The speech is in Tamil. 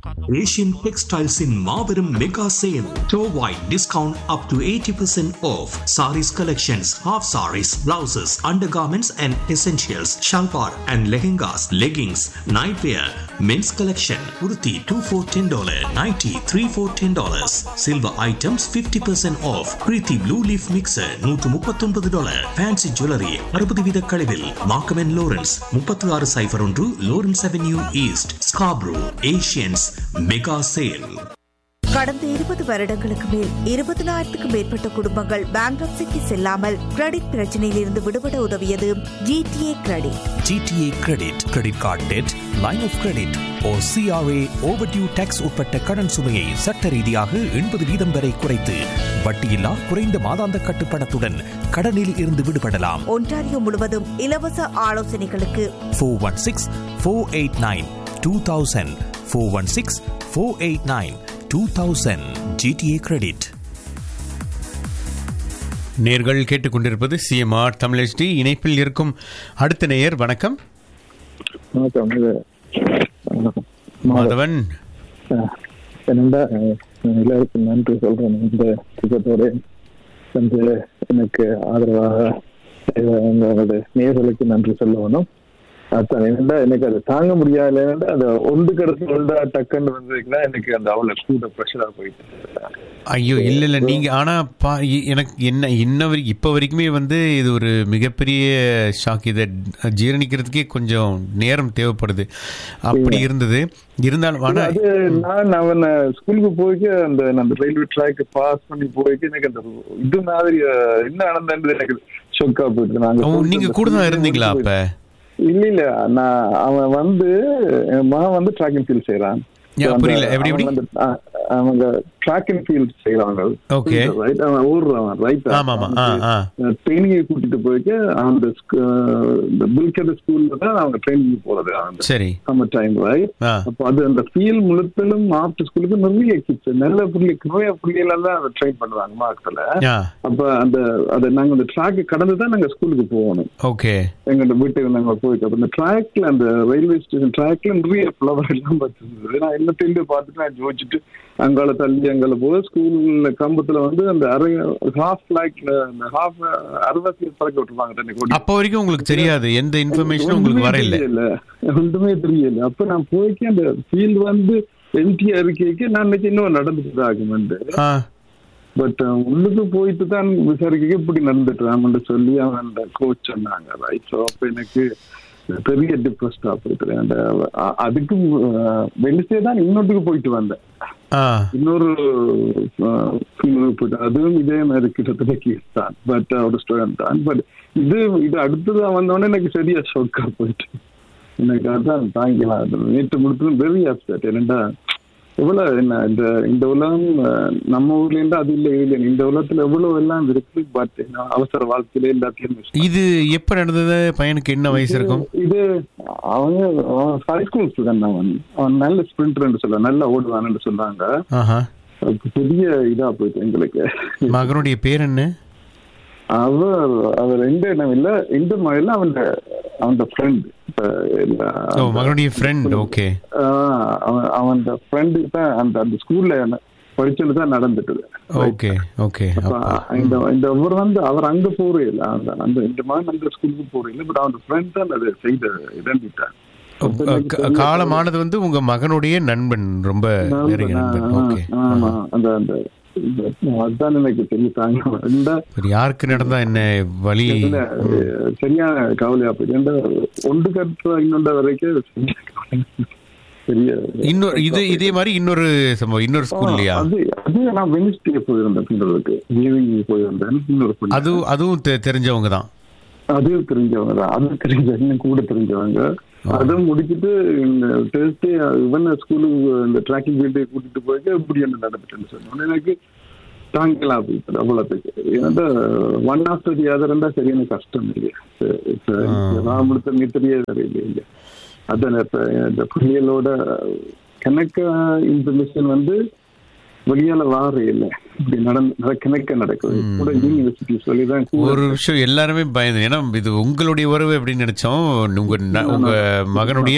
Asian Textiles in Marverum Mega Sale. Store-wide discount up to 80% off. Saris collections, half saris, blouses, undergarments and essentials, shalwar and lehengas, leggings, nightwear, men's collection, kurti 2 for $10, nighty 3 for $10. Silver items 50% off. Preeti Blue Leaf Mixer 139 dollar. Fancy Jewelry 60 வீத கழிவில். Markham and Lawrence 36 சைபர் ஒன்று Lawrence Avenue East, Scarborough, Asians Mega Sale. கடந்த இருபது வருடங்களுக்கு மேல் இருபதினாயிரத்துக்கும் மேற்பட்ட குடும்பங்கள் பேங்க்ரப்சிக்கு செல்லாமல் கிரெடிட் பிரச்சனையிலிருந்து விடுபட உதவியது GTA credit GTA credit credit card debt line of credit oh CRA overdue taxes உட்பட்ட கடன் சுமையை சட்ட ரீதியாக எண்பது வீதம் வரை குறைத்து வட்டியில்லா குறைந்த மாதாந்த கட்டுப்பணத்துடன் கடனில் இருந்து விடுபடலாம் ஒன்டாரியோ முழுவதும் இலவச ஆலோசனைகளுக்கு four one six four eight nine two thousand four one six four eight nine two thousand GTA credit நேர்கள் கேட்டுக்கொண்டிருப்பது சிஎம்ஆர் தமிழ் HD இணைப்பில் இருக்கும் அடுத்த நேயர் வணக்கம் வணக்கம் இது வணக்கம். மாதவன் அஹ், என்னடா அஹ், எல்லாருக்கும் நன்றி சொல்றேன் இந்த திட்டத்தோட வந்து எனக்கு ஆதரவாக செய்த உங்களோட நேர்களுக்கு நன்றி சொல்ல வேணும் அதான் என்னடா எனக்கு அது தாங்க முடியாத அது ஒன்று கிடத்து ஒன்றா டக்குன்னு வந்ததுக்குன்னா எனக்கு அந்த அவ்வளவு கூட ப்ரெஷரா போயிட்டு ஐயோ இல்ல இல்ல நீங்க ஆனா பா இ- எனக்கு என்ன இன்ன வரை இப்ப வரைக்குமே வந்து இது ஒரு மிகப்பெரிய ஷாக் இதை ஜீரணிக்கிறதுக்கே கொஞ்சம் நேரம் தேவைப்படுது அப்படி இருந்தது இருந்தாலும் ஆனா அது நான் அவன் ஸ்கூலுக்கு போய்க்கு அந்த அந்த ரயில்வே ட்ராக் பாஸ் பண்ணி போய்க்கு எனக்கு அந்த இது மாதிரி அஹ், என்ன நடந்தது எனக்கு ஷொக்கா போயிட்டு நாங்க ஓ, போயிட்டு நீங்க அந்த கூட தான் field இருந்தீங்களா முடிச்சு அப்ப இல்ல இல்ல நான் அவன் வந்து என் மகன் வந்து ட்ராக் அண்ட் ஃபீல்ட் செய்யறான் யா, அந்த- புரியல. எப்படி, எப்படி? அவன் வந்து, அ- அவங்க ட்ராக் அண்ட் ஃபீல்ட் செய்யறாங்க Okay. ரைட் அவன் ஓடுறான் ரைட் ஆமா, ஆமா. ஆ, ஆ. ட்ரைனிங்கை கூட்டிட்டு போயிட்டு அந்த ஸ்க- இந்த பில்கெட் ஸ்கூல்ல தான் அவங்க ட்ரைனிங் போறது அந்த சரி சம்மர் டைம் ரைட் ஆ அப்போ அது அந்த ஃபீல் முழுத்தலும் ஆஃப்டர் ஸ்கூலுக்கு நிறைய கிட்ஸ் நல்ல பிள்ளை நிறைய பிள்ளைகள் தான் அதை ட்ரெயின் பண்ணுவாங்க மார்க்ஸ்ல ஆ அப்ப அந்த அதை நாங்க அந்த ட்ராக் கடந்து தான் நாங்க ஸ்கூலுக்கு போகணும் ஓகே எங்க வீட்டுக்கு நாங்க போயிட்டு அப்ப இந்த ட்ராக்ல அந்த ரயில்வே ஸ்டேஷன் ட்ராக்ல நிறைய ஃபிளவர் எல்லாம் பார்த்துருந்தது நான் என்ன தெரிந்து பார்த்துட்டு நான் யோசிச்சுட்டு அங்கால தள்ளி அங்கால போக ஸ்கூல்ல கம்பத்துல வந்து அந்த அரை ஹாஃப் ஃபிளாக்ல அந்த ஹாஃப் அறுபத்தி பறக்க விட்டுருவாங்க தண்ணி கொடி அப்ப வரைக்கும் உங்களுக்கு தெரியாது எந்த இன்ஃபர்மேஷனும் உங்களுக்கு வர இல்ல தெரியல ஒன்றுமே தெரியல அப்ப நான் போய்க்கு அந்த ஃபீல்டு வந்து எம்டி அறிக்கைக்கு நான் நினைச்சு இன்னும் நடந்துட்டு ஆகுமெண்டு ஆ பட் உள்ளுக்கு போயிட்டு தான் விசாரிக்க இப்படி நடந்துட்டு சொல்லி அவன் அந்த கோச் சொன்னாங்க ரைட் ஸோ அப்ப எனக்கு பெரிய டிப்ரெஸ்டா போயிட்டு அந்த அ- அதுக்கு வெனிஸ்டே தான் இன்னொட்டுக்கு போயிட்டு வந்தேன் ஆ இன்னொரு ஃபீல்டுக்கு போயிட்டு அதுவும் இதே மாதிரி கிட்டத்தட்ட கேஸ் தான் பட் ஒரு ஸ்டூடெண்ட் தான் பட் இது இது அடுத்ததா வந்தோடனே எனக்கு சரியா ஷோக்கா போயிட்டு எனக்கு அதான் தாங்கலாம் நேற்று முடித்ததும் வெரி அப்செட் என்னடா எவ்வளவு என்ன இந்த இந்த உலகம் அஹ், நம்ம ஊர்ல இருந்து அது இல்லை இது இல்லை இந்த உலகத்துல எவ்வளவு எல்லாம் இருக்கு பட் அவசர வாழ்க்கையில எல்லாத்தையும் miss இது எப்ப நடந்தது பையனுக்கு என்ன வயசு இருக்கும் இது அவங்க ஹை ஸ்கூல் ஸ்டூடெண்ட் அவன் அவன் நல்ல ஸ்பிரிண்டர் சொல்ல நல்லா ஓடுவான்னு சொல்றாங்க ஆஹா அது பெரிய இதா போயிட்டு எங்களுக்கு மகனுடைய பேர் என்ன அவர் அவர் எந்த இடம் இல்ல இந்த மழையில அவன் அவன் ஃப்ரெண்ட் ஓ மகனுடைய ஃப்ரெண்ட் ஓகே அவன் அவன் ஃப்ரெண்டு தான் அந்த அந்த ஸ்கூல்ல படிச்சது தான் நடந்துட்டு ஓகே ஓகே அப்ப இந்த இந்த அவர் வந்து அவர் அங்க போறே இல்ல அந்த அந்த இந்த மாதிரி அந்த ஸ்கூலுக்கு போறே இல்ல பட் அவன் ஃப்ரெண்ட் தான் அதை செய்த இடம்பிட்டான் காலமானது வந்து உங்க மகனுடைய நண்பன் ரொம்ப நெருங்கிய நண்பன் ஓகே ஆமா அந்த அந்த இந்த- அதுதான் எனக்கு தெரிய தாங்க இந்த யாருக்கு நடந்தா என்ன வழி இதுல சரியான கவலையா போயிட்டு ஏன்டா ஒன்று கற்ற இன்னொன்ற வரைக்கும் சரியான கவலை. பெரிய இன்னொரு இது இதே மாதிரி இன்னொரு சம்பவம் இன்னொரு ஸ்கூல்லையா அது அது நான் வெனிஸ்டே போயிருந்தேன் பின்னருக்கு ஈவினிங் போயிருந்தேன் இன்னொரு பொண்ணு. அது அதுவும் தெ- தெரிஞ்சவங்க தான் அது தெரிஞ்சவங்க தான் அது தெரிஞ்ச இன்னும் கூட தெரிஞ்சவங்க அதுவும் முடிச்சிட்டு இந்த டெஸ்டே இவன் ஸ்கூலுக்கு இந்த ட்ராக்கிங் ஃபீல்டு கூட்டிட்டு போயிட்டு இப்படி என்ன நடந்துட்டுன்னு சொன்னோன்னே எனக்கு தாங்கலாம் போயிட்டு அவ்வளோத்துக்கு ஏன்னா ஒன் ஆஃப்டர் தி அதர் இருந்தா சரியான கஷ்டம் இல்லையா நான் முடித்த மித்திரியே சரியில்லை இல்லை அதான் இப்ப இந்த புள்ளியலோட கணக்க இன்ஃபர்மேஷன் வந்து வெளியால வார இல்லை இப்படி நடந்து கணக்க நடக்குது கூட யூனிவர்சிட்டி சொல்லி தான் ஒரு விஷயம் எல்லாருமே பயந்து ஏன்னா இது உங்களுடைய உறவு அப்படின்னு நினைச்சோம் உங்க ந- உங்க மகனுடைய